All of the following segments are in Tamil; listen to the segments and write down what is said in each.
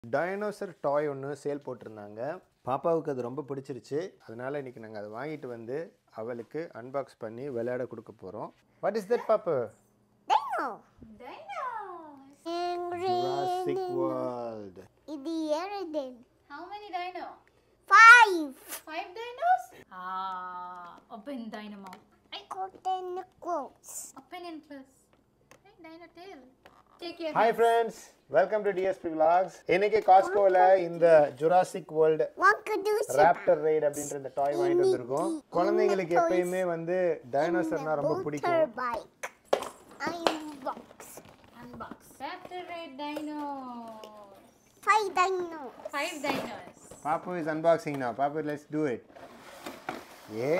டைனோசர் டாய் ஒன்று சேல் போட்டிருந்தாங்க பாப்பாவுக்கு அது ரொம்ப பிடிச்சிருச்சு அதனால இன்னைக்கு நாங்கள் அதை வாங்கிட்டு வந்து அவளுக்கு அன்பாக்ஸ் பண்ணி விளையாட கொடுக்க போகிறோம் வாட் இஸ் தட் பாப்பு Dino. Dinos. ஜுராசிக் வேர்ல்ட் இது Aerodin. How many dino? Five. Five dinos? Ah, open dino mouth. Ay, Cotton quotes. open and close. Ay, dino tail. Take your hi hands. Friends welcome to DSP vlogs இன்னைக்கு காஸ்கோவில் இந்த Jurassic world What could you say? Raptor ride அப்படின்ற இந்த டாய் வாங்கிட்டு வந்திருக்கோம் குழந்தைங்களுக்கு எப்பயுமே வந்து டைனோசர்னா ரொம்ப பிடிக்கும் Motorbike. Unbox. Unbox. Raptor red dino. Five dinos. Five dinos. பாப்பு இஸ் அன்பாக்சிங் now பாப்பு let's do it a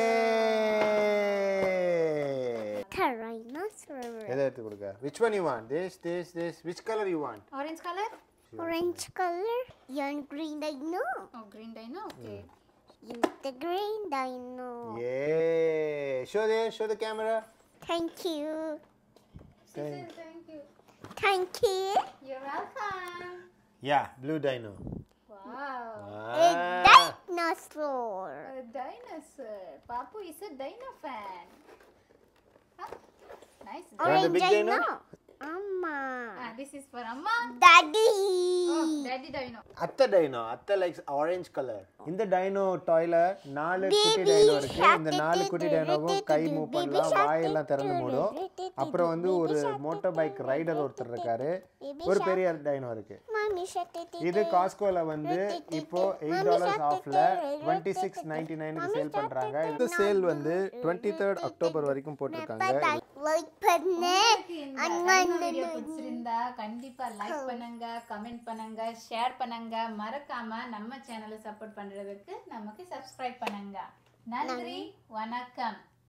Tyrannosaurus. எதை எடுத்து கொடுக்க which one you want this this this which colour you want Orange color? Orange color. Young green dino. Oh, green dino. Okay. Use the green dino. ஏ show the show the camera Thank you. Thank you. Thank you. You're welcome. Yeah blue dino Wow. A dinosaur. A dinosaur. Papu is a dino fan. Huh? Nice. want the Orange big dino? dino. Amma. Ah, this is for Amma. Daddy. Oh, daddy dino. அத்தை டைனோ அத்தை லைக்ஸ் ஆரஞ்சு கலர் இந்த டைனோ டாய்ல நாலு குட்டி Baby டைனோ இருக்கு shark இந்த நாலு குட்டி டைனோவும் கை மூவ் baby பண்ணலாம் shark வாயெல்லாம் திறந்து மூடும் அப்புறம் வந்து ஒரு மோட்டார் பைக் ரைடர் ஒருத்தர் இருக்காரு ஒரு பெரிய டைனோ இருக்கு Mommy shut it. இது காஸ்கோல வந்து இப்போ எயிட் டாலர்ஸ் ஆஃப்ல டுவெண்ட்டி சிக்ஸ் நைன்டி நைனுக்கு சேல் பண்றாங்க இந்த சேல் வந்து டுவெண்ட்டி தேர்ட் அக்டோபர் வரைக்கும் போட்டிருக்காங்க Like பண்ணு. இந்த dino வீடியோ பிடிச்சிருந்தா கண்டிப்பா லைக் பண்ணுங்க கமெண்ட் பண்ணுங்க ஷேர் பண்ணுங்க மறக்காம நம்ம சேனலை சப்போர்ட் பண்றதுக்கு நமக்கு சப்ஸ்கிரைப் பண்ணுங்க நன்றி வணக்கம்